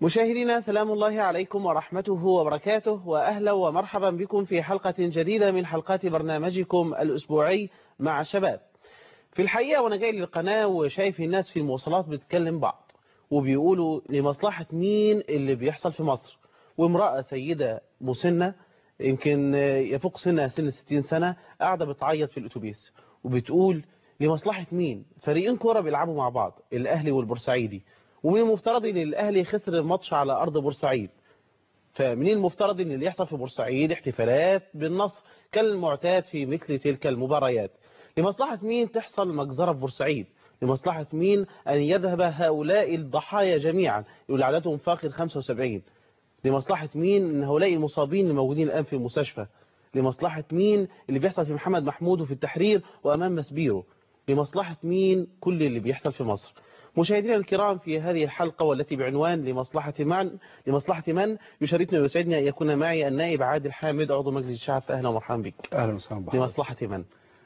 مشاهدينا سلام الله عليكم ورحمته وبركاته وأهلا ومرحبا بكم في حلقة جديدة من حلقات برنامجكم الأسبوعي مع شباب في الحقيقة وأنا جاي للقناة وشايف الناس في المواصلات بتتكلم بعض وبيقولوا لمصلحة مين اللي بيحصل في مصر وامرأة سيدة مسنة يمكن يفوق سنها سن 60 سنة قاعدة بتعيط في الأتوبيس وبتقول لمصلحة مين فريقين كرة بيلعبوا مع بعض الأهلي والبورسعيدي ومن المفترض ان الاهلي خسر الماتش على ارض بورسعيد فمن المفترض ان اللي يحصل في بورسعيد احتفالات بالنصر كالمعتاد في مثل تلك المباريات لمصلحة مين تحصل مجزرة في بورسعيد لمصلحة مين أن يذهب هؤلاء الضحايا جميعا يقول عددهم فاقد 75 لمصلحة مين أن هؤلاء المصابين الموجودين الآن في المستشفى لمصلحة مين اللي بيحصل في محمد محمود وفي التحرير وأمام مسبيرو لمصلحة مين كل اللي بيحصل في مصر مشاهدينا الكرام في هذه الحلقة والتي بعنوان لمصلحة من لمصلحة من يشرفني ويسعدني أن يكون معي النائب عادل حامد عضو مجلس الشعب أهلا ومرحبا بك اهلا وسهلا بحضرتك لمصلحة من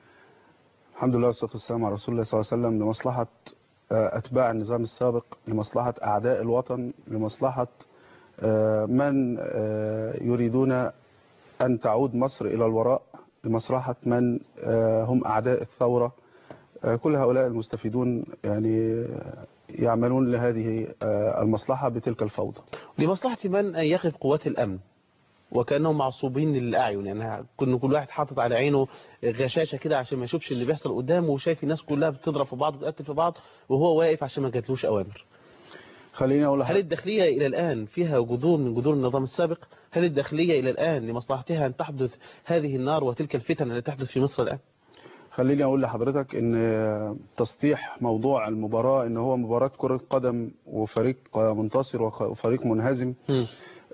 الحمد لله والصلاه والسلام على رسول الله صلى الله عليه وسلم لمصلحه آه، اتباع النظام السابق لمصلحه اعداء الوطن لمصلحه آه، من آه، يريدون ان تعود مصر الى الوراء لمصلحه من آه، هم اعداء الثوره آه، كل هؤلاء المستفيدون يعني آه، يعملون لهذه آه، المصلحه بتلك الفوضى لمصلحة من أن يقف قوات الأمن وكأنهم معصوبين للأعين يعني كن كل واحد حاطط على عينه غشاشة كده عشان ما يشوفش اللي بيحصل قدامه وشايف الناس كلها بتضرب في بعض وبتقتل في بعض وهو واقف عشان ما جاتلوش أوامر خليني اقول هل لحضرتك الداخلية إلى الآن فيها جذور من جذور النظام السابق هل الداخلية إلى الآن لمصلحتها أن تحدث هذه النار وتلك الفتن التي تحدث في مصر الآن خليني اقول لحضرتك ان تسطيح موضوع المباراة ان هو مباراة كرة قدم وفريق منتصر وخ- وفريق منهزم مم.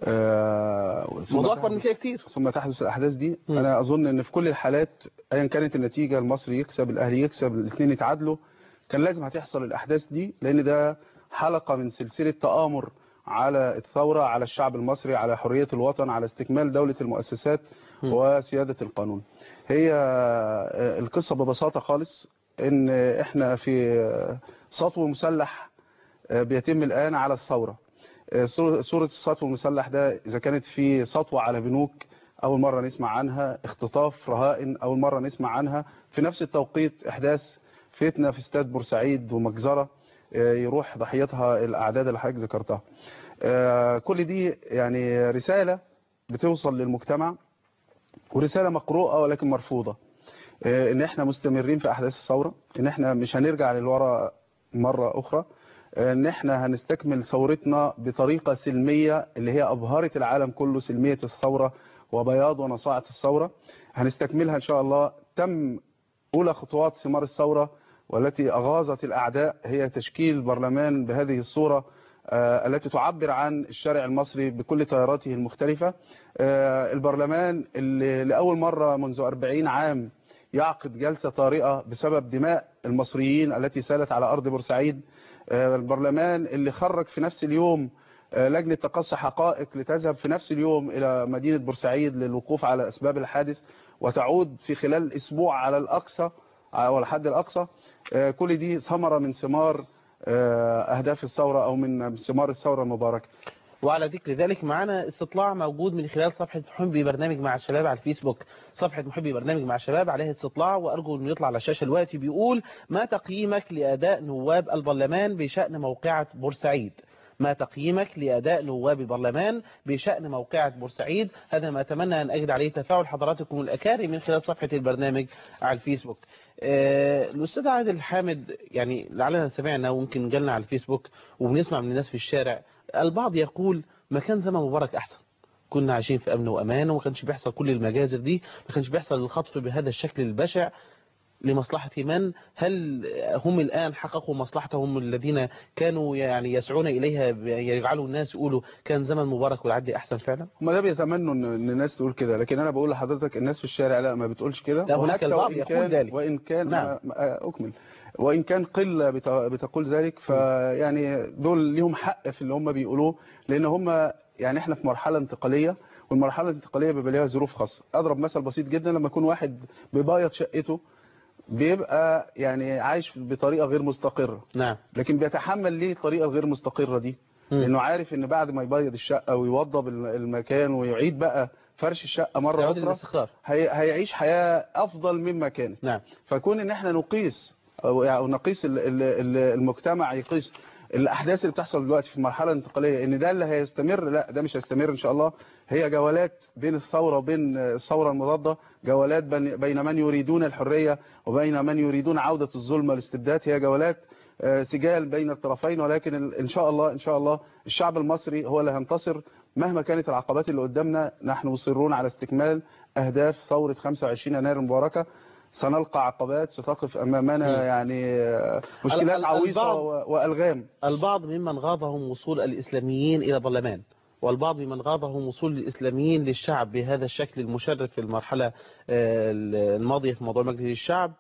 آه، ثم موضوع أكبر من تحدث- كده كتير ثم تحدث الاحداث دي مم. انا اظن ان في كل الحالات ايا كانت النتيجة المصري يكسب الاهلي يكسب الاثنين يتعادلوا كان لازم هتحصل الاحداث دي لان ده حلقة من سلسلة تآمر على الثورة على الشعب المصري على حرية الوطن على استكمال دولة المؤسسات مم. وسيادة القانون هي آه، القصة ببساطة خالص ان احنا في آه، سطو مسلح آه، بيتم الآن على الثورة آه، صورة صورة السطو المسلح ده إذا كانت في سطوة على بنوك أول مرة نسمع عنها اختطاف رهائن أول مرة نسمع عنها في نفس التوقيت إحداث فتنة في استاد بورسعيد ومجزرة آه، يروح ضحيتها الأعداد اللي حضرتك ذكرتها آه، كل دي يعني رسالة بتوصل للمجتمع ورسالة مقروءة ولكن مرفوضة آه، ان احنا مستمرين في احداث الثورة ان احنا مش هنرجع للورا مرة اخرى آه، ان احنا هنستكمل ثورتنا بطريقة سلمية اللي هي ابهرت العالم كله سلمية الثورة وبياض ونصاعة الثورة هنستكملها ان شاء الله تم اولى خطوات ثمار الثورة والتي اغاظت الاعداء هي تشكيل برلمان بهذه الصورة آه، التي تعبر عن الشارع المصري بكل تياراته المختلفة آه، البرلمان اللي لأول مرة منذ 40 عام يعقد جلسة طارئة بسبب دماء المصريين التي سالت على أرض بورسعيد آه، البرلمان اللي خرج في نفس اليوم آه، لجنة تقصي حقائق لتذهب في نفس اليوم إلى مدينة بورسعيد للوقوف على أسباب الحادث وتعود في خلال أسبوع على الأقصى أو الحد الأقصى آه، كل دي ثمرة من ثمار آه، أهداف الثورة أو من ثمار الثورة المباركة وعلى ذكر ذلك معنا استطلاع موجود من خلال صفحة محبي برنامج مع الشباب على الفيسبوك صفحة محبي برنامج مع الشباب عليها استطلاع وأرجو أنه يطلع على الشاشة الوقت بيقول ما تقييمك لأداء نواب البرلمان بشأن موقعة بورسعيد ما تقييمك لأداء نواب البرلمان بشأن موقعة بورسعيد هذا ما أتمنى أن أجد عليه تفاعل حضراتكم الأكارم من خلال صفحة البرنامج على الفيسبوك آه، الأستاذ عادل حامد يعني لعلنا سمعنا وممكن جالنا على الفيسبوك وبنسمع من الناس في الشارع البعض يقول ما كان زمن مبارك أحسن كنا عايشين في أمن وأمان وما كانش بيحصل كل المجازر دي ما كانش بيحصل الخطف بهذا الشكل البشع لمصلحة من هل هم الآن حققوا مصلحتهم الذين كانوا يعني يسعون إليها يجعلوا الناس يقولوا كان زمن مبارك والعدي أحسن فعلا هم ده بيتمنوا ان إن الناس تقول كده لكن انا بقول لحضرتك الناس في الشارع لا ما بتقولش كده لا، هناك وحتى البعض وإن يقول كان ذلك. وان كان نعم. ما- ما- اكمل وان كان قله بت- بتقول ذلك فيعني دول ليهم حق في اللي هم بيقولوه لان هم يعني احنا في مرحله انتقاليه والمرحله الانتقاليه بيبقى ليها ظروف خاصه اضرب مثل بسيط جدا لما يكون واحد بيبيض شقته بيبقى يعني عايش بطريقه غير مستقره نعم لكن بيتحمل ليه الطريقه الغير مستقره دي مم. لانه عارف ان بعد ما يبيض الشقه ويوضب الم- المكان ويعيد بقى فرش الشقه مره سيعود اخرى الاستقرار هي هيعيش حياه افضل مما كانت نعم فكون ان احنا نقيس او أو نقيس ال- ال- ال- المجتمع يقيس الاحداث اللي بتحصل دلوقتي في المرحله الانتقاليه ان ده اللي هيستمر لا ده مش هيستمر ان شاء الله هي جولات بين الثوره وبين الثوره المضاده جولات بين بين من يريدون الحريه وبين من يريدون عوده الظلم والاستبداد هي جولات آه، سجال بين الطرفين ولكن ال- ان شاء الله ان شاء الله الشعب المصري هو اللي هينتصر مهما كانت العقبات اللي قدامنا نحن مصرون على استكمال اهداف ثوره 25 يناير المباركه سنلقى عقبات ستقف امامنا مم. يعني آه، ال- مشكلات ال- عويصه البعض- و- والغام البعض ممن غاضهم وصول الإسلاميين إلى البرلمان والبعض ممن غاضهم وصول الإسلاميين للشعب بهذا الشكل المشرف في المرحلة آه، الماضية في موضوع مجلس الشعب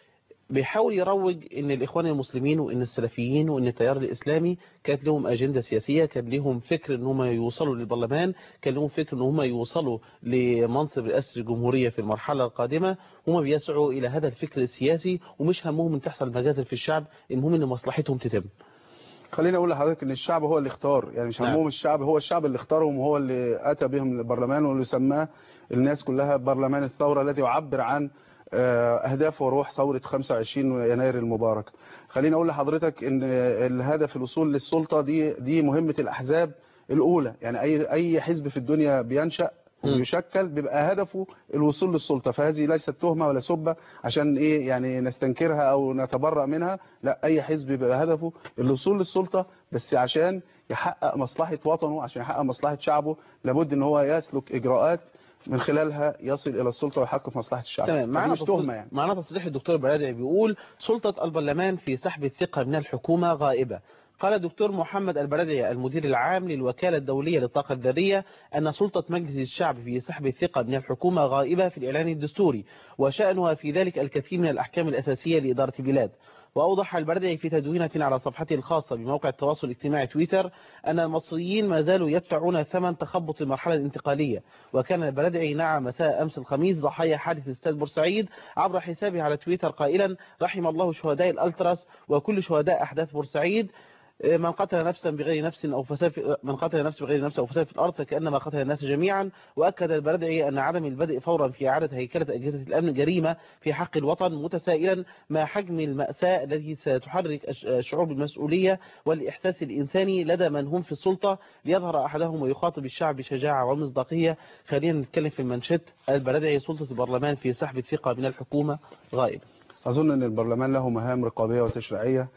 بيحاول يروج ان الاخوان المسلمين وان السلفيين وان التيار الاسلامي كانت لهم اجنده سياسيه كان لهم فكر ان هم يوصلوا للبرلمان كان لهم فكر ان هم يوصلوا لمنصب رئاسه الجمهوريه في المرحله القادمه هم بيسعوا الى هذا الفكر السياسي ومش همهم ان تحصل مجازر في الشعب المهم ان مصلحتهم تتم خليني اقول لحضرتك ان الشعب هو اللي اختار يعني مش نعم. همهم الشعب هو الشعب اللي اختارهم وهو اللي اتى بهم للبرلمان واللي سماه الناس كلها برلمان الثوره الذي يعبر عن آه، اهداف وروح ثوره 25 يناير المبارك خليني اقول لحضرتك ان الهدف الوصول للسلطه دي دي مهمه الاحزاب الاولى يعني اي اي حزب في الدنيا بينشا مم. ويشكل بيبقى هدفه الوصول للسلطه فهذه ليست تهمه ولا سبه عشان ايه يعني نستنكرها او نتبرأ منها لا اي حزب بيبقى هدفه الوصول للسلطه بس عشان يحقق مصلحه وطنه عشان يحقق مصلحه شعبه لابد ان هو يسلك اجراءات من خلالها يصل الى السلطه ويحقق مصلحه الشعب تمام فدي معنا مش تصريح- تهمه يعني معنا تصريح الدكتور البرادعي بيقول سلطة البرلمان في سحب الثقة من الحكومة غائبة قال الدكتور محمد البرادعي المدير العام للوكالة الدولية للطاقة الذرية أن سلطة مجلس الشعب في سحب الثقة من الحكومة غائبة في الإعلان الدستوري وشأنها في ذلك الكثير من الأحكام الأساسية لإدارة البلاد وأوضح البرادعي في تدوينة على صفحته الخاصة بموقع التواصل الاجتماعي تويتر أن المصريين ما زالوا يدفعون ثمن تخبط المرحلة الانتقالية وكان البرادعي نعى مساء أمس الخميس ضحايا حادث استاد بورسعيد عبر حسابه على تويتر قائلا رحم الله شهداء الألتراس وكل شهداء أحداث بورسعيد من قتل نفسا بغير نفس أو فساد في- من قتل نفس بغير نفس أو فساد في الأرض فكأنما قتل الناس جميعا وأكد البرادعي أن عدم البدء فورا في إعادة هيكلة أجهزة الأمن جريمة في حق الوطن متسائلا ما حجم المأساة التي ستحرك الش- الشعور بالمسؤولية والإحساس الإنساني لدى من هم في السلطة ليظهر أحدهم ويخاطب الشعب بشجاعة ومصداقية خلينا نتكلم في المنشط البرادعي سلطة البرلمان في سحب الثقة من الحكومة غائب أظن أن البرلمان له مهام رقابية وتشريعية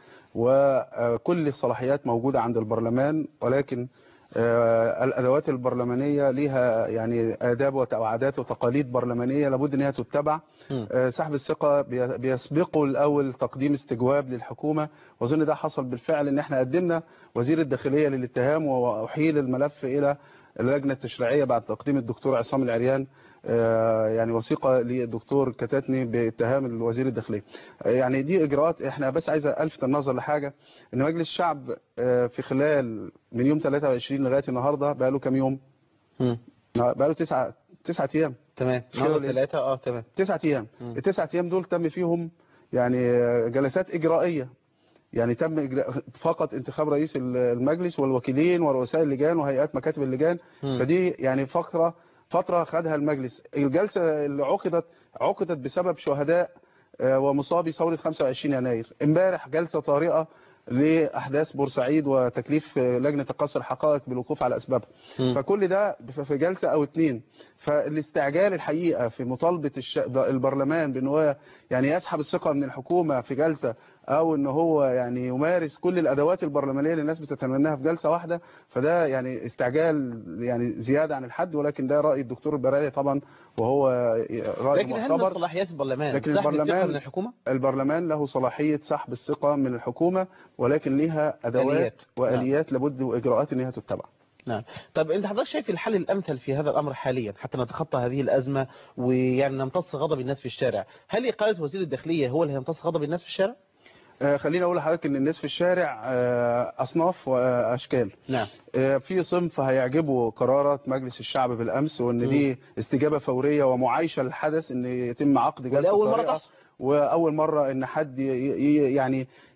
وكل الصلاحيات موجودة عند البرلمان ولكن آه، الأدوات البرلمانية لها يعني آداب وعادات وتقاليد برلمانية لابد أن هي تتبع مم. آه، سحب الثقة بي- بيسبقه الأول تقديم استجواب للحكومة وأظن ده حصل بالفعل أن احنا قدمنا وزير الداخلية للاتهام وأحيل الملف إلى اللجنة التشريعية بعد تقديم الدكتور عصام العريان آه، يعني وثيقة للدكتور كتاتني باتهام الوزير الداخلية آه، يعني دي إجراءات احنا بس عايز ألفت النظر لحاجة إن مجلس الشعب آه، في خلال من يوم 23 لغاية النهاردة بقى له كام يوم؟ مم. بقى له تسعة تسعة أيام تمام كده مرة ولا إيه؟ ثلاثة اه تمام تسعة أيام مم. التسعة أيام دول تم فيهم يعني جلسات إجرائية يعني تم إجراء فقط انتخاب رئيس المجلس والوكيلين ورؤساء اللجان وهيئات مكاتب اللجان مم. فدي يعني فترة فترة خدها المجلس الجلسة اللي عقدت عقدت بسبب شهداء آه، ومصابي ثورة 25 يناير امبارح جلسة طارئة لأحداث بورسعيد وتكليف آه، لجنة تقصي الحقائق بالوقوف على أسبابها مم. فكل ده في جلسة أو اتنين فالاستعجال الحقيقة في مطالبة الش... البرلمان بأن هو يعني يسحب الثقة من الحكومة في جلسة أو أن هو يعني يمارس كل الأدوات البرلمانية اللي الناس بتتمناها في جلسة واحدة فده يعني استعجال يعني زيادة عن الحد ولكن ده رأي الدكتور البرادعي طبعا وهو رأي لكن هل من معتبر صلاحيات البرلمان لكن سحب الثقة البرلمان- من الحكومة البرلمان له صلاحية سحب الثقة من الحكومة ولكن ليها أدوات آليات. وآليات لابد وإجراءات أن هي تتبع نعم طب انت حضرتك شايف الحل الامثل في هذا الامر حاليا حتى نتخطى هذه الازمه ويعني نمتص غضب الناس في الشارع هل اقاله وزير الداخليه هو اللي هيمتص غضب الناس في الشارع آه، خليني اقول لحضرتك ان الناس في الشارع آه، اصناف واشكال نعم آه، في صنف هيعجبه قرارات مجلس الشعب بالامس وان دي استجابه فوريه ومعايشه للحدث ان يتم عقد جلسه ولأول مرة طارئة. تحصل. واول مره ان حد ي- ي- يعني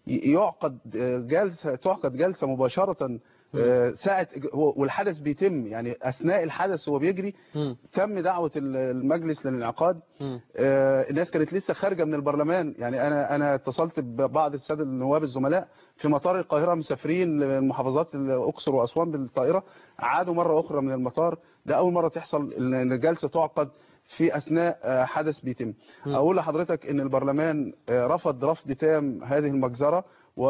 ي- يعقد آه، جلسه تعقد جلسه مباشره آه، ساعه والحدث بيتم يعني اثناء الحدث وهو بيجري مم. تم دعوه ال- المجلس للانعقاد مم. آه، الناس كانت لسه خارجه من البرلمان يعني انا انا اتصلت ببعض الساده النواب الزملاء في مطار القاهره مسافرين لمحافظات الاقصر واسوان بالطائره عادوا مره اخرى من المطار ده اول مره تحصل ان الجلسه تعقد في اثناء آه، حدث بيتم مم. اقول لحضرتك ان البرلمان آه، رفض رفض تام هذه المجزره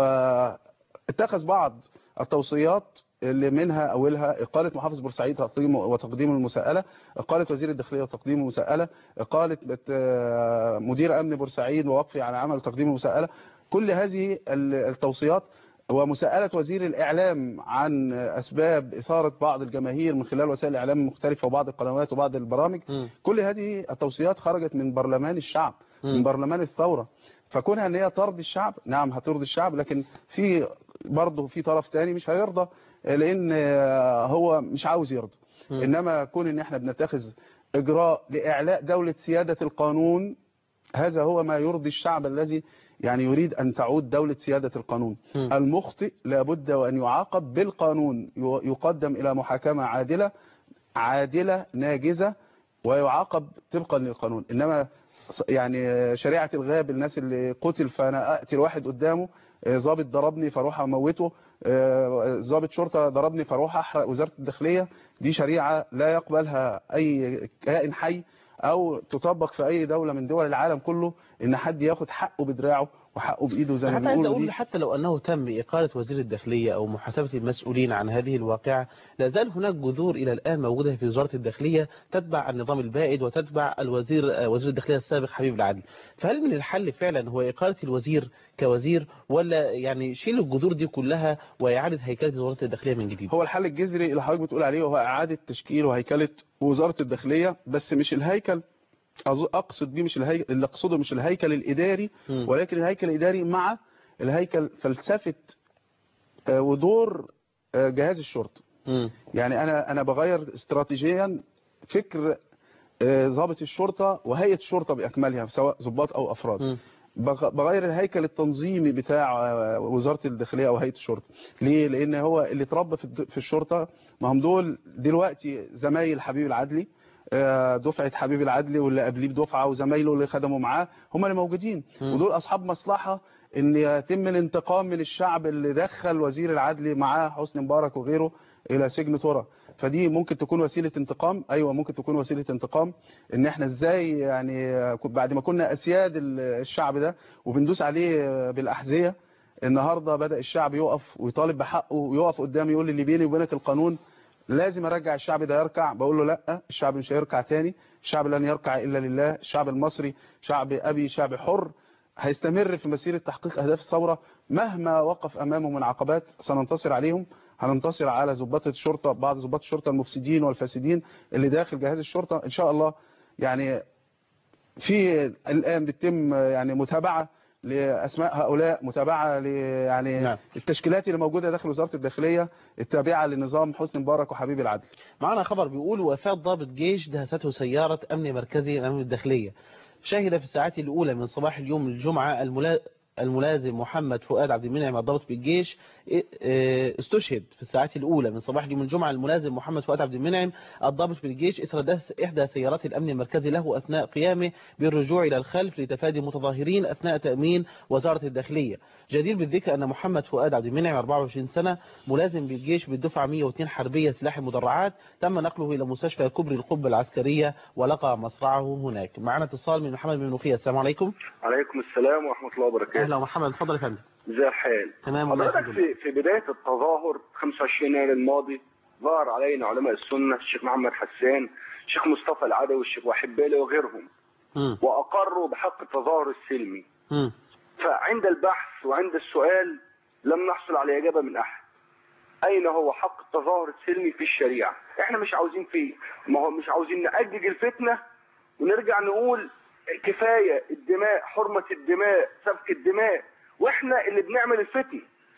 واتخذ بعض التوصيات اللي منها اولها اقاله محافظ بورسعيد تقديم وتقديم المساءله اقاله وزير الداخليه وتقديم المساءله اقاله بت- آه، مدير امن بورسعيد ووقفي على عمل تقديم المساءله كل هذه ال- التوصيات ومساءله وزير الاعلام عن اسباب اثاره بعض الجماهير من خلال وسائل الاعلام المختلفه وبعض القنوات وبعض البرامج مم. كل هذه التوصيات خرجت من برلمان الشعب مم. من برلمان الثوره فكونها ان هي ترضي الشعب نعم هترضي الشعب لكن في برضه في طرف تاني مش هيرضى لان هو مش عاوز يرضى مم. انما كون ان احنا بنتخذ اجراء لاعلاء دوله سياده القانون هذا هو ما يرضي الشعب الذي يعني يريد أن تعود دولة سيادة القانون مم. المخطئ لابد وأن يعاقب بالقانون ي- يقدم إلى محاكمة عادلة عادلة ناجزة ويعاقب طبقا للقانون إنما ص- يعني شريعة الغاب الناس اللي قتل فأنا أقتل واحد قدامه آه، ضابط ضربني فاروح اموته آه، ضابط شرطه ضربني فاروح احرق وزاره الداخليه دي شريعه لا يقبلها اي كائن حي او تطبق في اي دوله من دول العالم كله ان حد ياخد حقه بدراعه وحقه بايده زي ما حتى عايز بيقولوا اقول دي. حتى لو انه تم اقاله وزير الداخليه او محاسبه المسؤولين عن هذه الواقعه لا زال هناك جذور الى الان موجوده في وزاره الداخليه تتبع النظام البائد وتتبع الوزير آه، وزير الداخليه السابق حبيب العدل فهل من الحل فعلا هو اقاله الوزير كوزير ولا يعني شيل الجذور دي كلها واعاده هيكله وزاره الداخليه من جديد هو الحل الجذري اللي حضرتك بتقول عليه هو اعاده تشكيل وهيكله وزاره الداخليه بس مش الهيكل أظ- اقصد بيه مش الهيكل اللي اقصده مش الهيكل الاداري مم. ولكن الهيكل الاداري مع الهيكل فلسفه آه، ودور آه، جهاز الشرطه مم. يعني انا انا بغير استراتيجيا فكر آه، ضابط الشرطه وهيئه الشرطه باكملها سواء ضباط او افراد مم. بغ- بغير الهيكل التنظيمي بتاع آه، وزاره الداخليه او هيئه الشرطه ليه لان هو اللي اتربى في الد- في الشرطه ما هم دول دلوقتي زمايل حبيب العدلي آه، دفعه حبيب العدلي واللي قبليه بدفعه وزمايله اللي خدموا معاه هم اللي موجودين مم. ودول اصحاب مصلحه ان يتم الانتقام من الشعب اللي دخل وزير العدل معاه حسني مبارك وغيره الى سجن ترى فدي ممكن تكون وسيله انتقام ايوه ممكن تكون وسيله انتقام ان احنا ازاي يعني آه، بعد ما كنا اسياد ال- الشعب ده وبندوس عليه آه، بالاحذيه النهارده بدا الشعب يقف ويطالب بحقه ويقف قدامي يقول لي اللي بيني وبينك القانون لازم ارجع الشعب ده يركع بقول له لا الشعب مش هيركع تاني الشعب لن يركع الا لله الشعب المصري شعب ابي شعب حر هيستمر في مسيره تحقيق اهداف الثوره مهما وقف امامه من عقبات سننتصر عليهم هننتصر على ضباط الشرطه بعض ضباط الشرطه المفسدين والفاسدين اللي داخل جهاز الشرطه ان شاء الله يعني في الان بتتم يعني متابعه لاسماء هؤلاء متابعه ل يعني نعم. التشكيلات اللي موجوده داخل وزاره الداخليه التابعه لنظام حسني مبارك وحبيب العدل معنا خبر بيقول وفاة ضابط جيش دهسته سيارة أمن مركزي أمام الداخلية شهد في الساعات الأولى من صباح اليوم الجمعة الملا... الملازم محمد فؤاد عبد المنعم الضابط بالجيش اه، اه، استشهد في الساعات الأولى من صباح اليوم الجمعة الملازم محمد فؤاد عبد المنعم الضابط بالجيش إثر دهس إحدى سيارات الأمن المركزي له أثناء قيامه بالرجوع إلى الخلف لتفادي متظاهرين أثناء تأمين وزارة الداخلية جدير بالذكر أن محمد فؤاد عبد المنعم 24 سنة ملازم بالجيش بالدفعة 102 حربية سلاح المدرعات تم نقله إلى مستشفى كبري القبة العسكرية ولقى مصرعه هناك معنا اتصال من محمد بن نوفية السلام عليكم عليكم السلام ورحمة الله وبركاته أهلا ومرحبا اتفضل يا فندم ازي الحال تمام والله حضرتك الحمد لله في, في بداية التظاهر 25 يناير الماضي ظهر علينا علماء السنة الشيخ محمد حسان الشيخ مصطفى العدوي الشيخ وحيد بالي وغيرهم مم. وأقروا بحق التظاهر السلمي مم. فعند البحث وعند السؤال لم نحصل على إجابة من أحد أين هو حق التظاهر السلمي في الشريعة احنا مش عاوزين فيه ما هو مش عاوزين نأجج الفتنة ونرجع نقول كفاية الدماء حرمة الدماء سفك الدماء واحنا اللي بنعمل الفتنة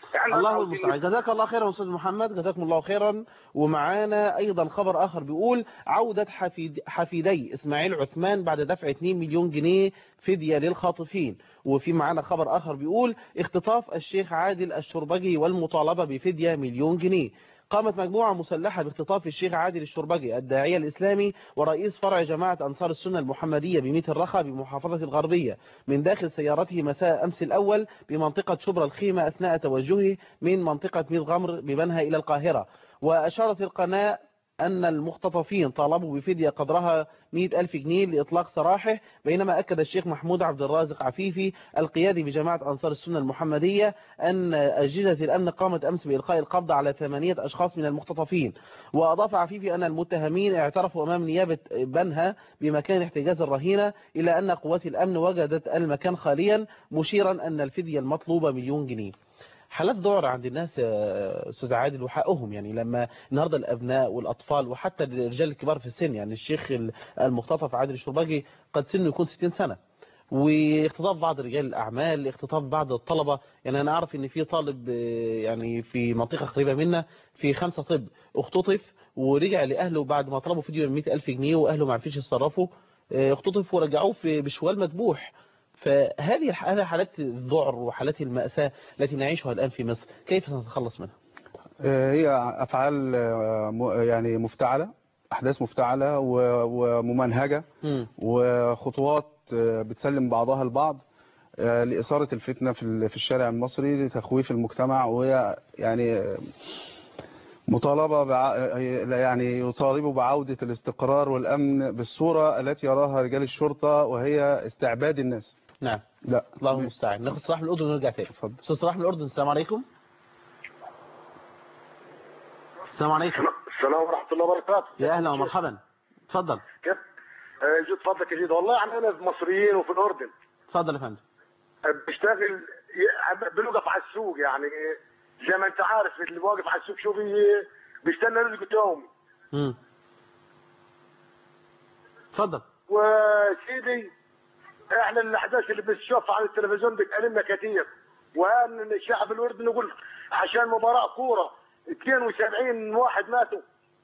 احنا الله عاوزين المستعان جزاك الله خيرا استاذ محمد جزاكم الله خيرا ومعانا ايضا خبر اخر بيقول عودة حفيد حفيدي اسماعيل عثمان بعد دفع 2 مليون جنيه فدية للخاطفين وفي معانا خبر اخر بيقول اختطاف الشيخ عادل الشربجي والمطالبة بفدية مليون جنيه قامت مجموعة مسلحة باختطاف الشيخ عادل الشربجي الداعية الإسلامي ورئيس فرع جماعة أنصار السنة المحمدية بميت الرخا بمحافظة الغربية من داخل سيارته مساء أمس الأول بمنطقة شبرا الخيمة أثناء توجهه من منطقة ميت غمر ببنها إلى القاهرة وأشارت القناة أن المختطفين طالبوا بفدية قدرها 100 ألف جنيه لإطلاق سراحه بينما أكد الشيخ محمود عبد الرازق عفيفي القيادي بجماعة أنصار السنة المحمدية أن أجهزة الأمن قامت أمس بإلقاء القبض على ثمانية أشخاص من المختطفين وأضاف عفيفي أن المتهمين اعترفوا أمام نيابة بنها بمكان احتجاز الرهينة إلى أن قوات الأمن وجدت المكان خاليا مشيرا أن الفدية المطلوبة مليون جنيه حالات ذعر عند الناس يا استاذ عادل وحقهم يعني لما النهارده الابناء والاطفال وحتى الرجال الكبار في السن يعني الشيخ المختطف عادل الشربجي قد سنه يكون 60 سنه واختطاف بعض رجال الاعمال اختطاف بعض الطلبه يعني انا اعرف ان في طالب يعني في منطقه قريبه منا في خمسة طب اختطف ورجع لاهله بعد ما طلبوا فيديو ب 100000 جنيه واهله ما عرفوش يتصرفوا اختطف ورجعوه في بشوال مذبوح فهذه هذه حالات الذعر وحالات المأساة التي نعيشها الآن في مصر كيف سنتخلص منها هي أفعال يعني مفتعلة أحداث مفتعلة وممنهجة مم. وخطوات بتسلم بعضها البعض لإثارة الفتنة في في الشارع المصري لتخويف المجتمع وهي يعني مطالبة بع... يعني يطالبوا بعودة الاستقرار والأمن بالصورة التي يراها رجال الشرطة وهي استعباد الناس نعم لا الله المستعان ناخد صلاح من الأردن ونرجع تاني اتفضل. أستاذ صلاح من الأردن السلام عليكم السلام عليكم السلام ورحمة الله وبركاته يا أهلا ومرحبا اتفضل كيف آه، جد فضلك يا جد والله يعني أنا في مصريين وفي الأردن اتفضل يا فندم آه، بشتغل ي- بنوقف على السوق يعني زي ما أنت عارف اللي واقف على السوق شو بي بيستنى رزقه يومي مم. اتفضل وسيدي احنا الاحداث اللي بنشوفها على التلفزيون بتألمنا كثير وان الشعب الاردني يقول عشان مباراه كوره 72 واحد ماتوا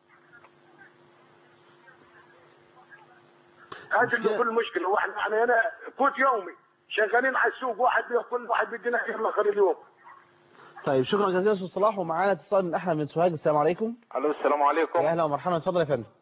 هذه اللي كل مشكله واحنا يعني انا كنت يومي شغالين على السوق واحد كل واحد بيدينا خير اخر اليوم طيب شكرا جزيلا أستاذ صلاح ومعانا اتصال من أحمد من سوهاج السلام عليكم الو السلام عليكم يا أهلا ومرحبا اتفضل يا فندم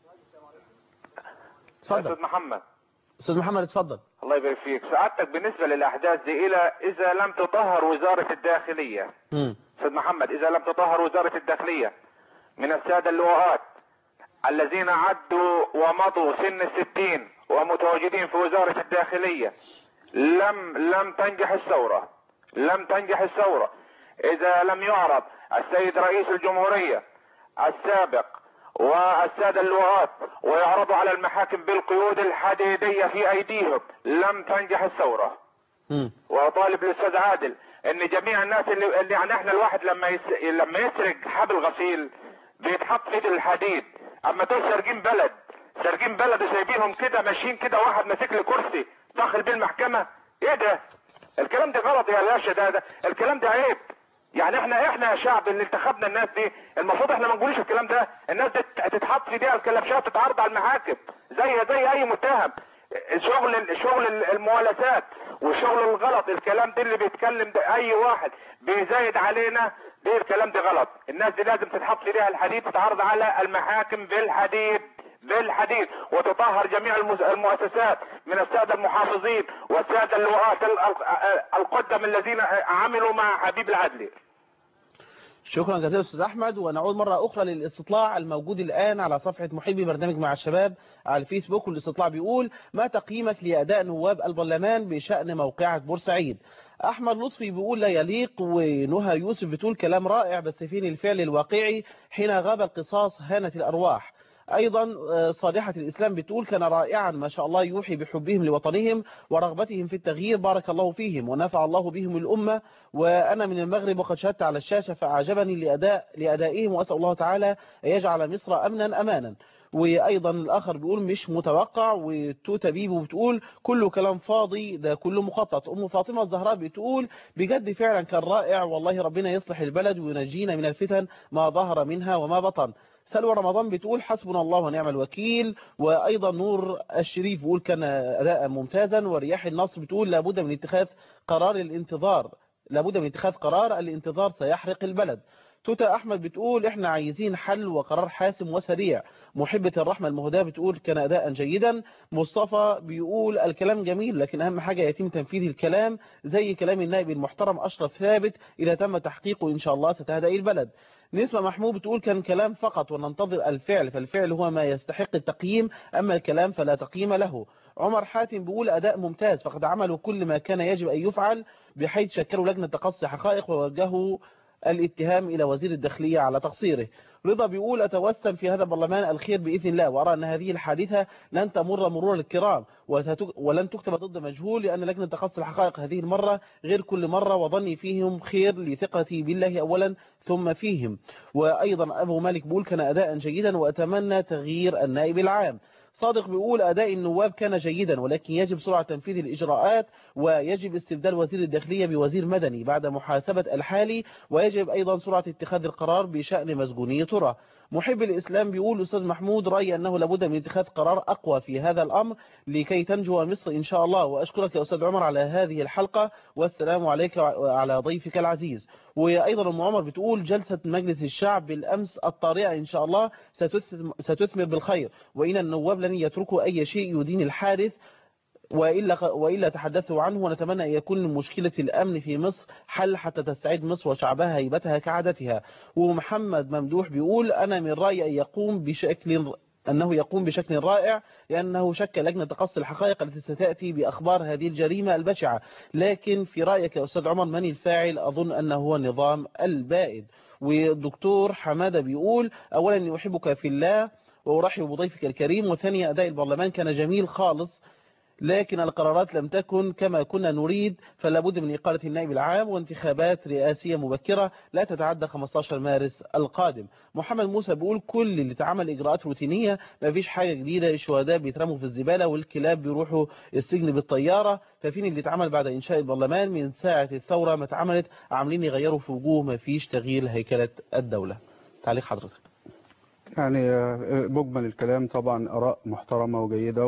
اتفضل استاذ محمد أستاذ محمد اتفضل الله يبارك فيك سعادتك بالنسبه للاحداث دي الى اذا لم تطهر وزاره الداخليه مم. استاذ محمد اذا لم تطهر وزاره الداخليه من الساده اللواءات الذين عدوا ومضوا سن الستين ومتواجدين في وزاره الداخليه لم لم تنجح الثوره لم تنجح الثوره اذا لم يعرض السيد رئيس الجمهوريه السابق والساده اللواءات ويعرضوا على المحاكم بالقيود الحديديه في ايديهم لم تنجح الثوره مم. واطالب الاستاذ عادل ان جميع الناس اللي, اللي يعني احنا الواحد لما يس... لما يسرق حبل غسيل بيتحط في ايد الحديد اما دول سارقين بلد سارقين بلد وسايبينهم كده ماشيين كده واحد ماسك له كرسي داخل بيه المحكمه ايه ده الكلام ده غلط يا باشا ده, ده الكلام ده عيب يعني احنا احنا يا شعب اللي انتخبنا الناس دي المفروض احنا ما نقولش الكلام ده الناس دي تتحط في ايديها الكلبشات تتعرض على المحاكم زي زي اي متهم شغل شغل الموالسات وشغل الغلط الكلام ده اللي بيتكلم ده اي واحد بيزايد علينا ده الكلام ده غلط الناس دي لازم تتحط في ايديها الحديد تتعرض على المحاكم بالحديد بالحديد وتطهر جميع المس- المؤسسات من الساده المحافظين والساده اللواءات ال- ال- القدم الذين عملوا مع حبيب العدلي شكرا جزيلا استاذ احمد ونعود مره اخرى للاستطلاع الموجود الان على صفحه محبي برنامج مع الشباب على الفيسبوك والاستطلاع بيقول ما تقييمك لاداء نواب البرلمان بشان موقعة بورسعيد احمد لطفي بيقول لا يليق ونهى يوسف بتقول كلام رائع بس فين الفعل الواقعي حين غاب القصاص هانت الارواح أيضا آه، صالحة الإسلام بتقول كان رائعا ما شاء الله يوحي بحبهم لوطنهم ورغبتهم في التغيير بارك الله فيهم ونفع الله بهم الأمة وأنا من المغرب وقد شاهدت على الشاشة فأعجبني لأداء لأدائهم وأسأل الله تعالى أن يجعل مصر أمنا أمانا وأيضا الآخر بيقول مش متوقع وتوتا بيبو بتقول كله كلام فاضي ده كله مخطط أم فاطمة الزهراء بتقول بجد فعلا كان رائع والله ربنا يصلح البلد وينجينا من الفتن ما ظهر منها وما بطن سلوى رمضان بتقول حسبنا الله ونعم الوكيل وأيضا نور الشريف بيقول كان أداء ممتازا ورياح النصر بتقول لابد من اتخاذ قرار الانتظار لابد من اتخاذ قرار الانتظار سيحرق البلد توتا أحمد بتقول احنا عايزين حل وقرار حاسم وسريع محبة الرحمة المهداة بتقول كان أداء جيدا مصطفى بيقول الكلام جميل لكن أهم حاجة يتم تنفيذ الكلام زي كلام النائب المحترم أشرف ثابت إذا تم تحقيقه إن شاء الله ستهدأ البلد نسمة محمود بتقول كان كلام فقط وننتظر الفعل فالفعل هو ما يستحق التقييم أما الكلام فلا تقييم له عمر حاتم بيقول أداء ممتاز فقد عملوا كل ما كان يجب أن يفعل بحيث شكلوا لجنة تقصي حقائق ووجهوا الاتهام إلى وزير الداخلية على تقصيره رضا بيقول أتوسم في هذا البرلمان الخير بإذن الله وأرى أن هذه الحادثة لن تمر مرور الكرام وستك- ولن تكتب ضد مجهول لأن لجنة تقصي الحقائق هذه المرة غير كل مرة وظني فيهم خير لثقتي بالله أولا ثم فيهم وأيضا أبو مالك بيقول كان أداء جيدا وأتمنى تغيير النائب العام صادق بيقول أداء النواب كان جيدا ولكن يجب سرعة تنفيذ الإجراءات ويجب استبدال وزير الداخلية بوزير مدني بعد محاسبة الحالي ويجب أيضا سرعة اتخاذ القرار بشأن مسجوني ترى محب الإسلام بيقول أستاذ محمود رأي أنه لابد من اتخاذ قرار أقوى في هذا الأمر لكي تنجو مصر إن شاء الله وأشكرك يا أستاذ عمر على هذه الحلقة والسلام عليك وعلى ضيفك العزيز وأيضا أم عمر بتقول جلسة مجلس الشعب بالأمس الطارئة إن شاء الله ستثم- ستثمر بالخير وإن النواب لن يتركوا أي شيء يدين الحادث وإلا, وإلا تحدثوا عنه ونتمنى أن يكون لمشكلة الأمن في مصر حل حتى تستعيد مصر وشعبها هيبتها كعادتها ومحمد ممدوح بيقول أنا من رأيي أن يقوم بشكل أنه يقوم بشكل رائع لأنه شكل لجنة تقصي الحقائق التي ستأتي بأخبار هذه الجريمة البشعة لكن في رأيك يا أستاذ عمر من الفاعل أظن أنه هو النظام البائد والدكتور حمادة بيقول أولا أني أحبك في الله وأرحب بضيفك الكريم وثانيا أداء البرلمان كان جميل خالص لكن القرارات لم تكن كما كنا نريد فلا بد من إقالة النائب العام وانتخابات رئاسية مبكرة لا تتعدى 15 مارس القادم محمد موسى بيقول كل اللي اتعمل إجراءات روتينية ما فيش حاجة جديدة الشهداء بيترموا في الزبالة والكلاب بيروحوا السجن بالطيارة ففين اللي اتعمل بعد إنشاء البرلمان من ساعة الثورة ما اتعملت عاملين يغيروا في وجوه ما فيش تغيير هيكلة الدولة تعليق حضرتك يعني آه، مجمل الكلام طبعا آراء محترمة وجيدة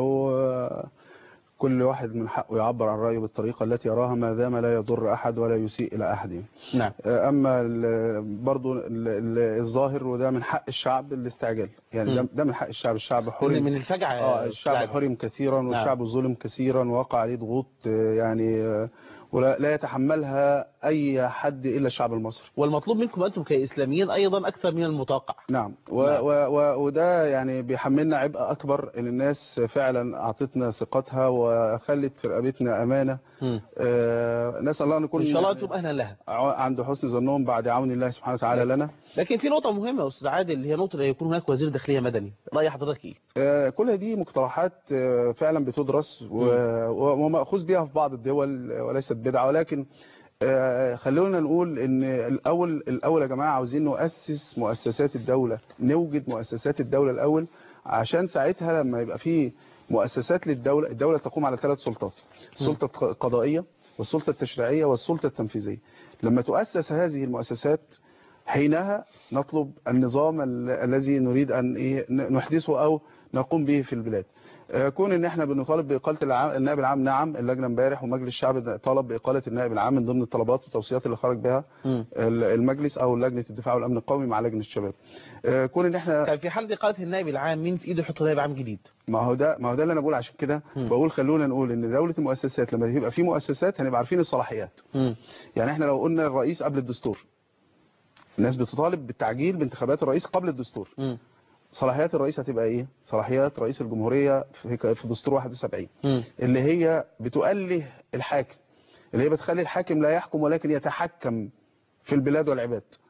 وكل واحد من حقه يعبر عن رأيه بالطريقة التي يراها ما دام لا يضر أحد ولا يسيء إلى أحد نعم آه، أما ال- برضو ال- ال- الظاهر وده من حق الشعب الاستعجال يعني ده- مم. ده من حق الشعب الشعب من حرم من الفجعة اه الشعب يعني. حرم كثيرا والشعب ظلم كثيرا ووقع عليه ضغوط آه، يعني آه، ولا لا يتحملها أي حد إلا الشعب المصري والمطلوب منكم أنتم كإسلاميين أيضا أكثر من المتوقع نعم و نعم. و و وده يعني بيحملنا عبء أكبر إن الناس فعلا أعطتنا ثقتها وخلت في رقبتنا أمانة مم. آه نسأل الله أن نكون إن شاء الله يعني أنتم أهلا لها ع- عند حسن ظنهم بعد عون الله سبحانه وتعالى لنا لكن في نقطة مهمة يا أستاذ عادل اللي هي نقطة أن يكون هناك وزير داخلية مدني رأي حضرتك إيه؟ آه، كل دي مقترحات آه، فعلا بتدرس و- و- ومأخوذ بها في بعض الدول آه، وليست بدعة ولكن آه، خلونا نقول ان الاول الاول يا جماعه عاوزين نؤسس مؤسسات الدوله نوجد مؤسسات الدوله الاول عشان ساعتها لما يبقى في مؤسسات للدوله الدوله تقوم على ثلاث سلطات السلطه القضائيه والسلطه التشريعيه والسلطه التنفيذيه لما تؤسس هذه المؤسسات حينها نطلب النظام ال- الذي نريد ان إيه ن- نحدثه او نقوم به في البلاد آه، كون ان احنا بنطالب باقاله العام النائب العام نعم اللجنه امبارح ومجلس الشعب طلب باقاله النائب العام من ضمن الطلبات والتوصيات اللي خرج بها مم. ال- المجلس او لجنه الدفاع والامن القومي مع لجنه الشباب آه، كون ان احنا طيب في حالة إقالة النائب العام مين في إيده يحط نائب عام جديد؟ ما هو ده ما هو ده اللي انا بقول عشان كده مم. بقول خلونا نقول ان دوله المؤسسات لما يبقى في مؤسسات هنبقى عارفين الصلاحيات مم. يعني احنا لو قلنا الرئيس قبل الدستور الناس بتطالب بالتعجيل بانتخابات الرئيس قبل الدستور مم. صلاحيات الرئيس هتبقى ايه صلاحيات رئيس الجمهورية في في دستور 71 مم. اللي هي بتؤله الحاكم اللي هي بتخلي الحاكم لا يحكم ولكن يتحكم في البلاد والعباد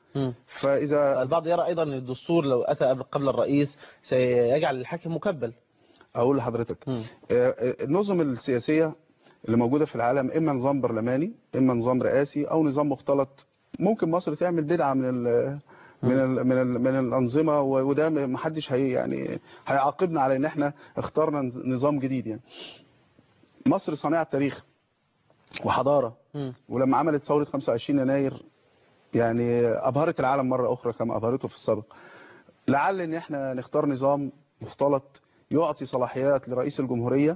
مم. فاذا البعض يرى أيضا أن الدستور لو أتى قبل- قبل الرئيس سيجعل الحاكم مكبل اقول لحضرتك مم. آه، آه، النظم السياسيه اللي موجوده في العالم اما نظام برلماني اما نظام رئاسي او نظام مختلط ممكن مصر تعمل بدعه من ال من ال من ال من الانظمه و- وده ما حدش هي يعني هيعاقبنا على ان احنا اخترنا نظام جديد يعني مصر صانعه تاريخ وحضاره مم. ولما عملت ثوره 25 يناير يعني ابهرت العالم مره اخرى كما ابهرته في السابق لعل ان احنا نختار نظام مختلط يعطي صلاحيات لرئيس الجمهوريه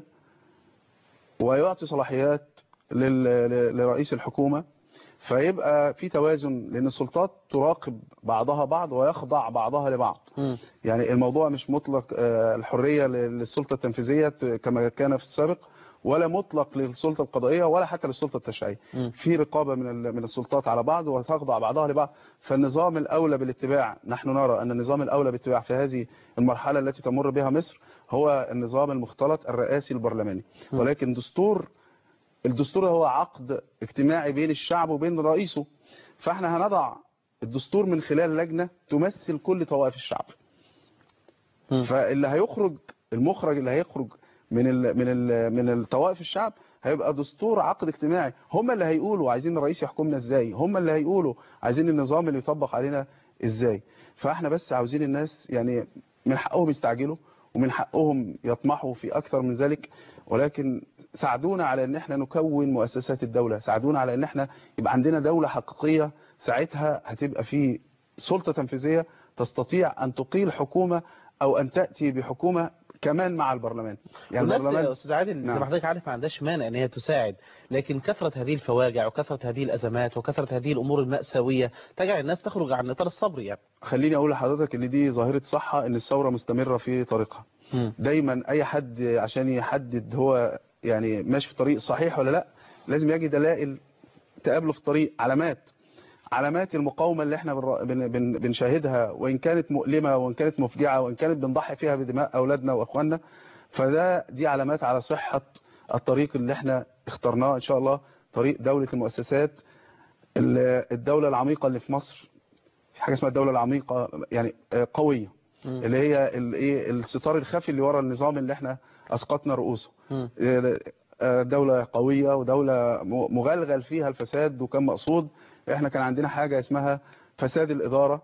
ويعطي صلاحيات لل- ل- لرئيس الحكومه فيبقى في توازن لان السلطات تراقب بعضها بعض ويخضع بعضها لبعض مم. يعني الموضوع مش مطلق آه، الحريه للسلطه التنفيذيه كما كان في السابق ولا مطلق للسلطه القضائيه ولا حتى للسلطه التشريعيه مم. في رقابه من ال- من السلطات على بعض وتخضع بعضها لبعض فالنظام الاولى بالاتباع نحن نرى ان النظام الاولى بالاتباع في هذه المرحله التي تمر بها مصر هو النظام المختلط الرئاسي البرلماني م. ولكن دستور الدستور هو عقد اجتماعي بين الشعب وبين رئيسه فاحنا هنضع الدستور من خلال لجنه تمثل كل طوائف الشعب مم. فاللي هيخرج المخرج اللي هيخرج من ال من ال من الطوائف الشعب هيبقى دستور عقد اجتماعي هم اللي هيقولوا عايزين الرئيس يحكمنا ازاي هم اللي هيقولوا عايزين النظام اللي يطبق علينا ازاي فاحنا بس عاوزين الناس يعني من حقهم يستعجلوا ومن حقهم يطمحوا في اكثر من ذلك ولكن ساعدونا على ان احنا نكون مؤسسات الدولة ساعدونا على ان احنا يبقى عندنا دولة حقيقية ساعتها هتبقى في سلطة تنفيذية تستطيع ان تقيل حكومة او ان تأتي بحكومة كمان مع البرلمان يعني والناس يا البرلمان استاذ عادل زي نعم. ما حضرتك عارف ما عندهاش مانع ان هي تساعد لكن كثره هذه الفواجع وكثره هذه الازمات وكثره هذه الامور الماساويه تجعل الناس تخرج عن اطار الصبر يعني خليني اقول لحضرتك ان دي ظاهرة صحة ان الثورة مستمرة في طريقها دايما اي حد عشان يحدد هو يعني ماشي في طريق صحيح ولا لا لازم يجي دلائل تقابله في الطريق علامات علامات المقاومة اللي احنا بنر- بن- بن- بنشاهدها وان كانت مؤلمة وان كانت مفجعة وان كانت بنضحي فيها بدماء اولادنا واخواننا فده دي علامات على صحة الطريق اللي احنا اخترناه ان شاء الله طريق دولة المؤسسات ال- الدولة العميقة اللي في مصر في حاجة اسمها الدولة العميقة يعني آه، قوية مم. اللي هي الايه الستار الخفي اللي ورا النظام اللي احنا اسقطنا رؤوسه مم. آه، دولة قوية ودولة م- مغلغل فيها الفساد وكان مقصود احنا كان عندنا حاجة اسمها فساد الإدارة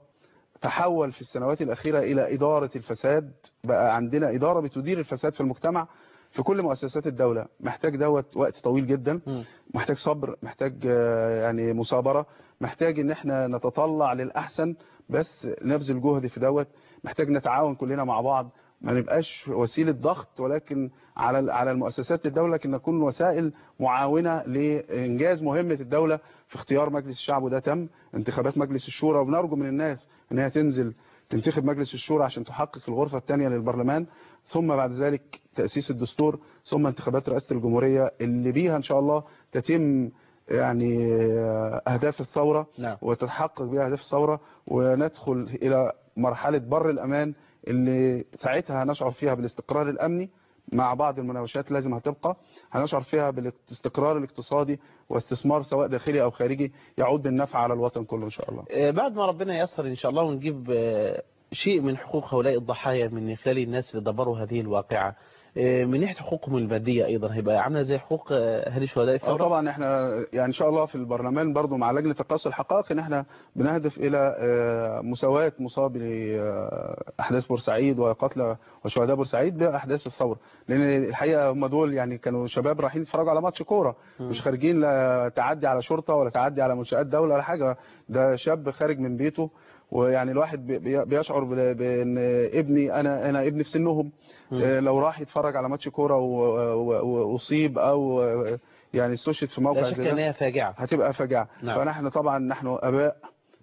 تحول في السنوات الأخيرة إلى إدارة الفساد بقى عندنا إدارة بتدير الفساد في المجتمع في كل مؤسسات الدولة محتاج دوت وقت طويل جدا مم. محتاج صبر محتاج آه، يعني مثابرة محتاج ان احنا نتطلع للأحسن بس نبذل جهد في دوت محتاج نتعاون كلنا مع بعض ما نبقاش وسيلة ضغط ولكن على على المؤسسات الدولة لكن نكون وسائل معاونة لإنجاز مهمة الدولة في اختيار مجلس الشعب وده تم انتخابات مجلس الشورى وبنرجو من الناس ان هي تنزل تنتخب مجلس الشورى عشان تحقق الغرفة الثانية للبرلمان ثم بعد ذلك تأسيس الدستور ثم انتخابات رئاسة الجمهورية اللي بيها ان شاء الله تتم يعني أهداف الثورة نعم. وتتحقق بها أهداف الثورة وندخل إلى مرحلة بر الأمان اللي ساعتها هنشعر فيها بالاستقرار الأمني مع بعض المناوشات لازم هتبقى هنشعر فيها بالاستقرار الاقتصادي واستثمار سواء داخلي أو خارجي يعود بالنفع على الوطن كله إن شاء الله آه، بعد ما ربنا ييسر ان شاء الله ونجيب آه، شيء من حقوق هؤلاء الضحايا من خلال الناس اللي دبروا هذه الواقعة آه، من ناحية حقوقهم المادية أيضا هيبقى عاملة زي حقوق آه، أهالي شهداء أو الثورة طبعا احنا يعني ان شاء الله في البرلمان برضو مع لجنة تقاصي الحقائق ان احنا بنهدف الى آه، مساواة مصابي آه، احداث بورسعيد وقتلى وشهداء بورسعيد باحداث الثورة لان الحقيقة هم دول يعني كانوا شباب رايحين يتفرجوا على ماتش كورة مش خارجين لا تعدي على شرطة ولا تعدي على منشآت دولة ولا حاجة ده شاب خارج من بيته ويعني الواحد بي- بي- بيشعر بال- بان ابني انا انا ابني في سنهم آه، لو راح يتفرج على ماتش كوره و- و- واصيب او آه، يعني استشهد في موقع لا شك زي ده أن هي فاجعة هتبقى فجعة نعم. فنحن طبعا نحن اباء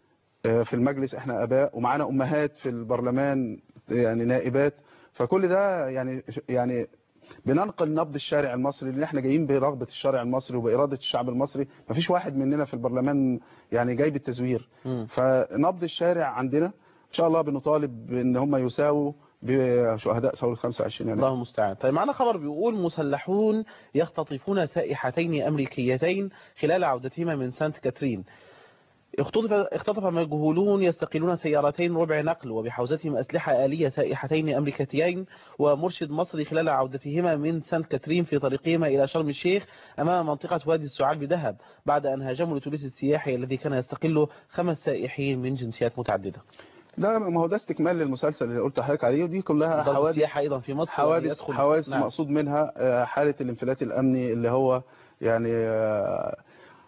آه، في المجلس احنا اباء ومعانا امهات في البرلمان يعني نائبات فكل ده يعني يعني بننقل نبض الشارع المصري اللي احنا جايين برغبة الشارع المصري وبإرادة الشعب المصري مفيش واحد مننا في البرلمان يعني جاي بالتزوير مم. فنبض الشارع عندنا ان شاء الله بنطالب بان هم يساووا بشهداء ثورة 25 يناير الله المستعان طيب معنا خبر بيقول مسلحون يختطفون سائحتين أمريكيتين خلال عودتهما من سانت كاترين اختطف اختطف مجهولون يستقلون سيارتين ربع نقل وبحوزتهم أسلحة آلية سائحتين أمريكتيين ومرشد مصري خلال عودتهما من سانت كاترين في طريقهما إلى شرم الشيخ أمام منطقة وادي السعال بدهب بعد أن هاجموا الأتوبيس السياحي الذي كان يستقل خمس سائحين من جنسيات متعددة ده ما هو ده استكمال للمسلسل اللي قلت لحضرتك عليه ودي كلها ضرب حوادث السياحة أيضا في مصر حوادث يدخل- حوادث نعم. مقصود منها آه، حالة الانفلات الأمني اللي هو يعني آه،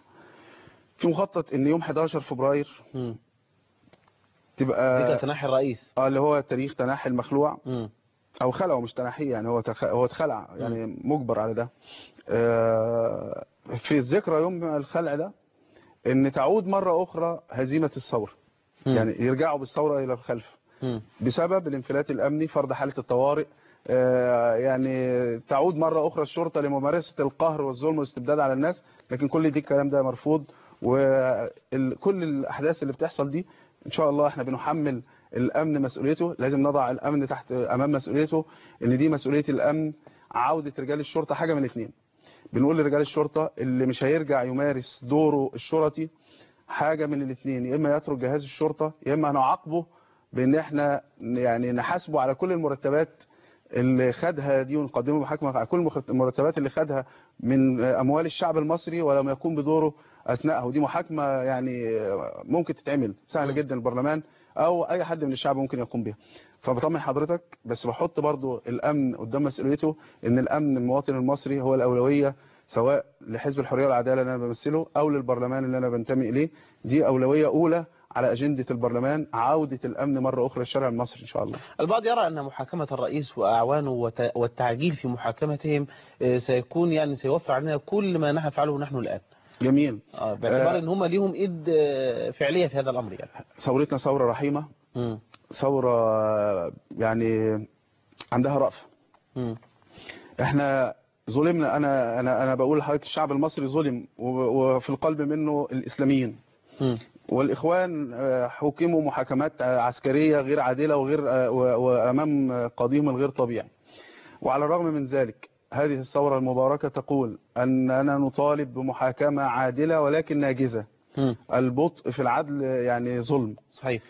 في مخطط ان يوم 11 فبراير مم. تبقى ذكرى تنحي الرئيس اه اللي هو تاريخ تنحي المخلوع مم. او خلعه مش تنحيه يعني هو تخ... هو اتخلع يعني مجبر على ده آه، في الذكرى يوم الخلع ده ان تعود مرة اخرى هزيمة الثورة مم. يعني يرجعوا بالثورة الى الخلف مم. بسبب الانفلات الامني فرض حالة الطوارئ آه، يعني تعود مرة اخرى الشرطة لممارسة القهر والظلم والاستبداد على الناس لكن كل دي الكلام ده مرفوض وكل الاحداث اللي بتحصل دي ان شاء الله احنا بنحمل الامن مسؤوليته لازم نضع الامن تحت امام مسؤوليته ان دي مسؤولية الامن عودة رجال الشرطة حاجة من الاثنين بنقول لرجال الشرطة اللي مش هيرجع يمارس دوره الشرطي حاجة من الاثنين يا اما يترك جهاز الشرطة يا اما هنعاقبه بان احنا يعني نحاسبه على كل المرتبات اللي خدها دي ونقدمه محاكمة على كل المخ- المرتبات اللي خدها من اموال الشعب المصري ولم يقوم بدوره اثناءها ودي محاكمة يعني ممكن تتعمل سهل جدا البرلمان او اي حد من الشعب ممكن يقوم بيها فبطمن حضرتك بس بحط برضو الامن قدام مسؤوليته ان الامن المواطن المصري هو الاولوية سواء لحزب الحرية والعدالة اللي انا بمثله او للبرلمان اللي انا بنتمي اليه دي اولوية اولى على اجندة البرلمان عودة الامن مرة اخرى للشارع المصري ان شاء الله البعض يرى أن محاكمة الرئيس وأعوانه وت- والتعجيل في محاكمتهم آه، سيكون يعني سيوفر علينا كل ما نفعله نحن الآن جميل آه، باعتبار آه. أن هم ليهم إيد آه، فعلية في هذا الأمر يعني ثورتنا ثورة رحيمة مم. ثورة يعني عندها رأفة مم. احنا ظلمنا انا انا انا بقول لحضرتك الشعب المصري ظلم و- وفي القلب منه الاسلاميين مم. والاخوان آه، حكموا محاكمات آه، عسكريه غير عادله وغير آه، و- وامام آه، قاضيهم الغير طبيعي وعلى الرغم من ذلك هذه الثوره المباركه تقول اننا نطالب بمحاكمه عادله ولكن ناجزه مم. البطء في العدل يعني ظلم صحيح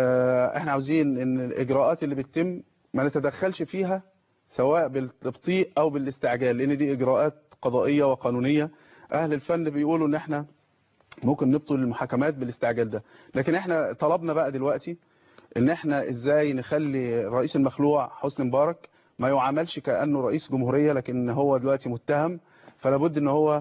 آه، احنا عاوزين ان الاجراءات اللي بتتم ما نتدخلش فيها سواء بالتبطيء او بالاستعجال لان دي اجراءات قضائيه وقانونيه اهل الفن بيقولوا ان احنا ممكن نبطل المحاكمات بالاستعجال ده لكن احنا طلبنا بقى دلوقتي ان احنا ازاي نخلي الرئيس المخلوع حسني مبارك ما يعاملش كانه رئيس جمهوريه لكن هو دلوقتي متهم فلا بد ان هو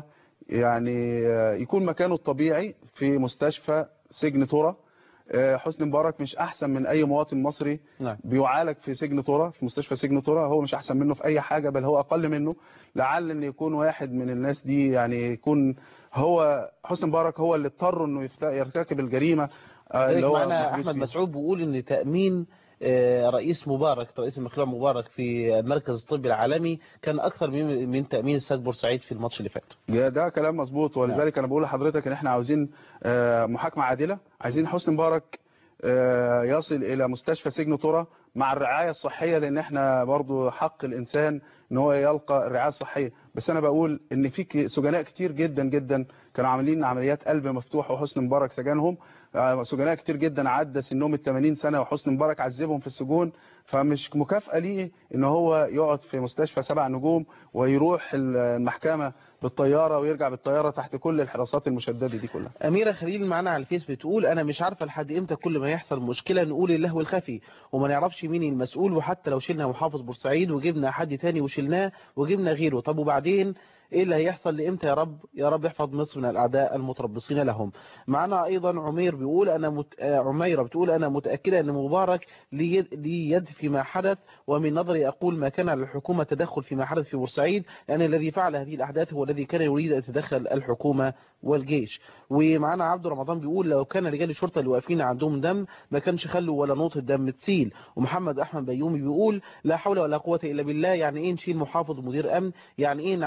يعني آه، يكون مكانه الطبيعي في مستشفى سجن ترى آه، حسني مبارك مش احسن من اي مواطن مصري نعم بيعالج في سجن ترى في مستشفى سجن ترى هو مش احسن منه في اي حاجة بل هو اقل منه لعل ان يكون واحد من الناس دي يعني يكون هو حسني مبارك هو اللي اضطر انه يفت- يرتكب الجريمة آه، ذلك اللي هو معنا محبوس أحمد فيها. مسعود بيقول أن تأمين آه، رئيس مبارك رئيس المخلوع مبارك في المركز الطبي العالمي كان أكثر من من تأمين استاد بورسعيد في الماتش اللي فات ده ده كلام مظبوط ولذلك انا بقول لحضرتك ان احنا عاوزين آه، محاكمة عادلة عايزين حسني مبارك آه، يصل الى مستشفى سجن ترى مع الرعاية الصحية لان احنا برضو حق الانسان ان هو يلقى الرعاية الصحية بس انا بقول ان في ك- سجناء كتير جدا جدا كانوا عاملين عمليات قلب مفتوح وحسني مبارك سجنهم آه، سجناء كتير جدا عدى سنهم ال 80 سنة وحسني مبارك عذبهم في السجون فمش مكافأة ليه ان هو يقعد في مستشفى سبع نجوم ويروح المحكمة بالطيارة ويرجع بالطيارة تحت كل الحراسات المشددة دي كلها أميرة خليل معنا على الفيس بتقول أنا مش عارفة لحد إمتى كل ما يحصل مشكلة نقول اللهو الخفي وما نعرفش مين المسؤول وحتى لو شلنا محافظ بورسعيد وجبنا حد تاني وشلناه وجبنا غيره طب وبعدين ايه اللي هيحصل لامتى يا رب يا رب احفظ مصر من الاعداء المتربصين لهم معنا ايضا عمير بيقول انا مت... آه، عميره بتقول انا متاكده ان مبارك لي يد... لي يد فيما حدث ومن نظري اقول ما كان على الحكومه تدخل فيما حدث في بورسعيد لان الذي فعل هذه الاحداث هو الذي كان يريد ان تتدخل الحكومه والجيش ومعنا عبد رمضان بيقول لو كان رجال الشرطه اللي واقفين عندهم دم ما كانش خلوا ولا نقطه دم تسيل ومحمد احمد بيومي بيقول لا حول ولا قوه الا بالله يعني ايه نشيل محافظ ومدير امن يعني ايه نعين غيرهم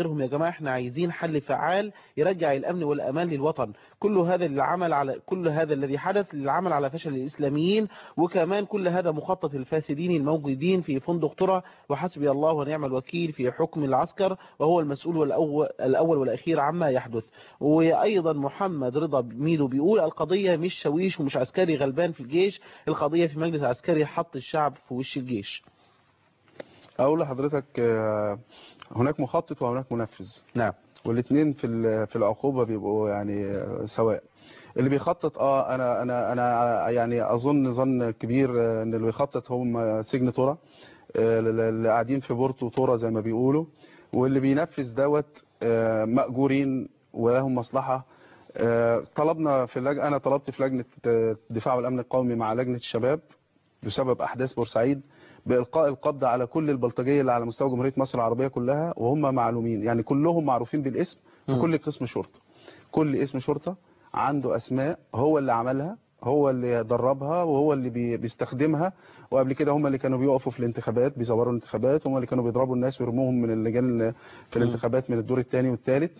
وغيرهم يا جماعة احنا عايزين حل فعال يرجع الأمن والأمان للوطن كل هذا للعمل على كل هذا الذي حدث للعمل على فشل الإسلاميين وكمان كل هذا مخطط الفاسدين الموجودين في فندق ترى وحسبي الله ونعم الوكيل في حكم العسكر وهو المسؤول والأول الأول والأخير عما يحدث وأيضا محمد رضا ميدو بيقول القضية مش شويش ومش عسكري غلبان في الجيش القضية في مجلس عسكري حط الشعب في وش الجيش اقول لحضرتك آه، هناك مخطط وهناك منفذ نعم والاثنين في ال- في العقوبه بيبقوا يعني آه، سواء اللي بيخطط اه انا انا انا يعني اظن ظن كبير آه، ان اللي بيخطط هم سجن تورا آه، اللي قاعدين في بورتو تورا زي ما بيقولوا واللي بينفذ دوت آه، مأجورين ولهم مصلحه آه، طلبنا في اللج... انا طلبت في لجنه آه، الدفاع والامن القومي مع لجنه الشباب بسبب احداث بورسعيد بإلقاء القبض على كل البلطجية اللي على مستوى جمهورية مصر العربية كلها وهم معلومين يعني كلهم معروفين بالاسم في مم. كل قسم شرطة كل اسم شرطة عنده أسماء هو اللي عملها هو اللي دربها وهو اللي بي- بيستخدمها وقبل كده هم اللي كانوا بيقفوا في الانتخابات بيزوروا الانتخابات هم اللي كانوا بيضربوا الناس ويرموهم من اللجان في الانتخابات من الدور الثاني والثالث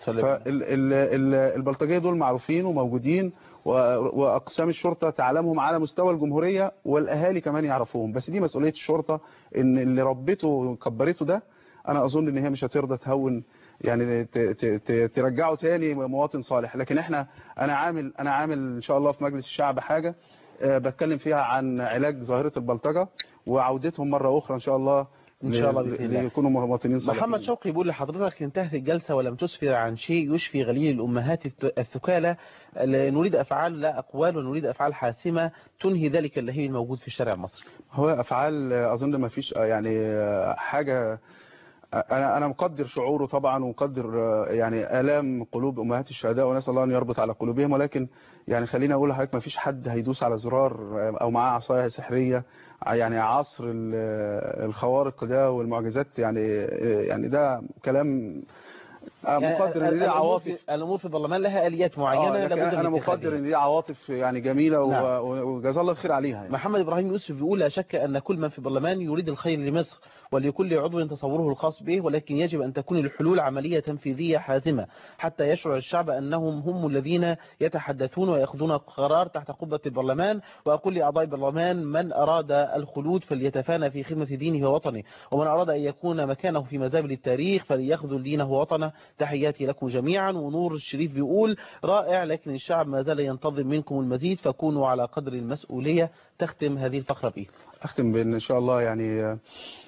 فالبلطجيه دول معروفين وموجودين و- واقسام الشرطه تعلمهم على مستوى الجمهوريه والاهالي كمان يعرفوهم بس دي مسؤوليه الشرطه ان اللي ربته وكبرته ده انا اظن ان هي مش هترضى تهون يعني ت- ت- ت- ترجعه تاني مواطن صالح لكن احنا انا عامل انا عامل ان شاء الله في مجلس الشعب حاجه آه، بتكلم فيها عن علاج ظاهره البلطجه وعودتهم مره اخرى ان شاء الله إن شاء الله ل- بإذن الله. ليكونوا مواطنين صالحين محمد شوقي بيقول لحضرتك انتهت الجلسة ولم تسفر عن شيء يشفي غليل الأمهات الت- الثكالى لا نريد أفعال لا أقوال ونريد أفعال حاسمة تنهي ذلك اللهيب الموجود في الشارع المصري هو افعال اظن ما فيش يعني حاجه انا انا مقدر شعوره طبعا ومقدر يعني الام قلوب امهات الشهداء ونسال الله ان يربط على قلوبهم ولكن يعني خليني اقول لحضرتك ما فيش حد هيدوس على زرار او معاه عصايه سحريه يعني عصر ال- الخوارق ده والمعجزات يعني يعني ده كلام أنا مقدر ان دي الأمور عواطف في- الأمور في البرلمان لها آليات آه، معينة لكن لابد انا من مقدر اتخاذها. ان دي عواطف يعني جميله و- نعم. و- وجزا الله الخير عليها يعني. محمد إبراهيم يوسف بيقول لا شك أن كل من في البرلمان يريد الخير لمصر ولكل عضو تصوره الخاص به ولكن يجب أن تكون الحلول عملية تنفيذية حازمة حتى يشعر الشعب أنهم هم الذين يتحدثون ويأخذون القرار تحت قبة البرلمان وأقول لأعضاء البرلمان من أراد الخلود فليتفانى في خدمة دينه ووطنه ومن أراد أن يكون مكانه في مزابل التاريخ فليخذل دينه ووطنه تحياتي لكم جميعا ونور الشريف بيقول رائع لكن الشعب ما زال ينتظر منكم المزيد فكونوا على قدر المسؤولية تختم هذه الفقرة بإيه اختم بان ان شاء الله يعني آه،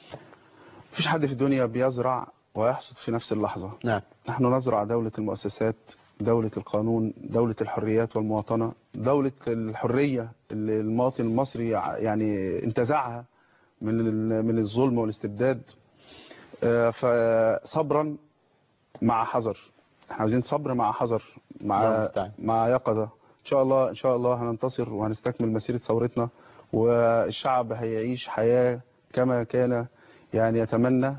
مفيش حد في الدنيا بيزرع ويحصد في نفس اللحظة نعم نحن نزرع دولة المؤسسات دولة القانون دولة الحريات والمواطنة دولة الحرية اللي المواطن المصري ع- يعني انتزعها من ال- من الظلم والاستبداد آه، فصبرا مع حذر احنا عايزين صبر مع حذر الله مع المستعان. مع يقظة ان شاء الله ان شاء الله هننتصر وهنستكمل مسيرة ثورتنا والشعب هيعيش حياة كما كان يعني يتمنى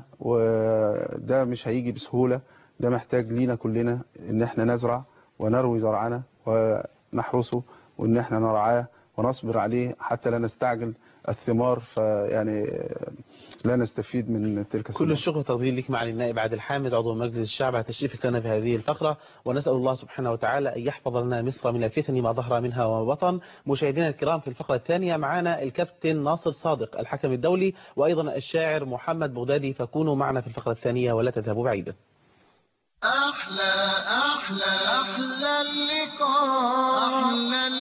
وده مش هيجي بسهولة ده محتاج لينا كلنا ان احنا نزرع ونروي زرعنا ونحرسه وان احنا نرعاه ونصبر عليه حتى لا نستعجل الثمار فيعني لا نستفيد من تلك كل الثمار الشكر والتقدير لك معالي النائب عادل حامد عضو مجلس الشعب على تشريفك لنا في هذه الفقرة ونسأل الله سبحانه وتعالى أن يحفظ لنا مصر من الفتن ما ظهر منها وما بطن مشاهدينا الكرام في الفقرة الثانية معنا الكابتن ناصر صادق الحكم الدولي وأيضا الشاعر محمد بغدادي فكونوا معنا في الفقرة الثانية ولا تذهبوا بعيدا أحلى أحلى أحلى اللقاء أحلى